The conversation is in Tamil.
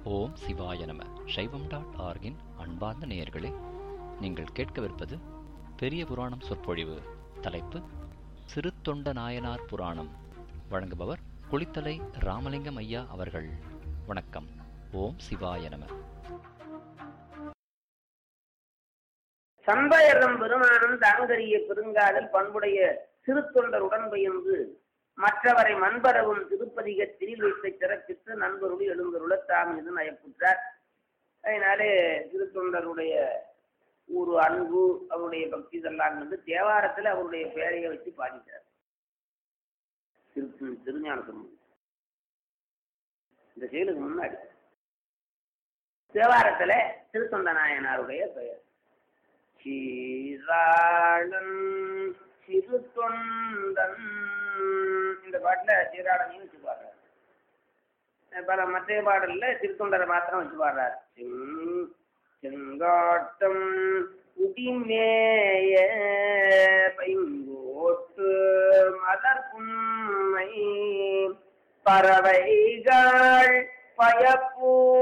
ஓம் சிவாய நம சைவம் டாட் ஆர்கின் அன்பார்ந்த நேயர்களே நீங்கள் கேட்கவிருப்பது பெரிய புராணம் சொற்பொழிவு தலைப்பு சிறு தொண்ட நாயனார் புராணம் வழங்குபவர் குளித்தலை ராமலிங்கம் ஐயா அவர்கள் வணக்கம் ஓம் சிவாய நம சம்பயரம் பெருமானும் தாங்கரிய பெருங்காதல் பண்புடைய திருத்தொண்டர் உடன்பயந்து மற்றவரை மண்பரவும் திருப்பதிக திரில் வைத்த சிறப்பித்து நண்பருடைய எழுந்தருள தாம் என்று நயப்புற்றார் அதனாலே திருத்தொண்டருடைய ஒரு அன்பு அவருடைய பக்தி இதெல்லாம் வந்து தேவாரத்தில் அவருடைய பெயரையை வச்சு பாடிட்டார் திரு திருஞான சம்பந்தம் இந்த செயலுக்கு முன்னாடி தேவாரத்தில் திருத்தொண்ட நாயனாருடைய பெயர் சீராளன் சிறு தொண்டன் இந்த பாட்டில் சீராளனையும் வச்சு பாடுறாரு பல மற்ற பாடல்ல திருத்தொண்டரை மாத்திரம் வச்சு பாடுறாரு செங் செங்காட்டம் குடிமேய பைங்கோட்டு மலர் புன்மை பறவைகள் பயப்பூ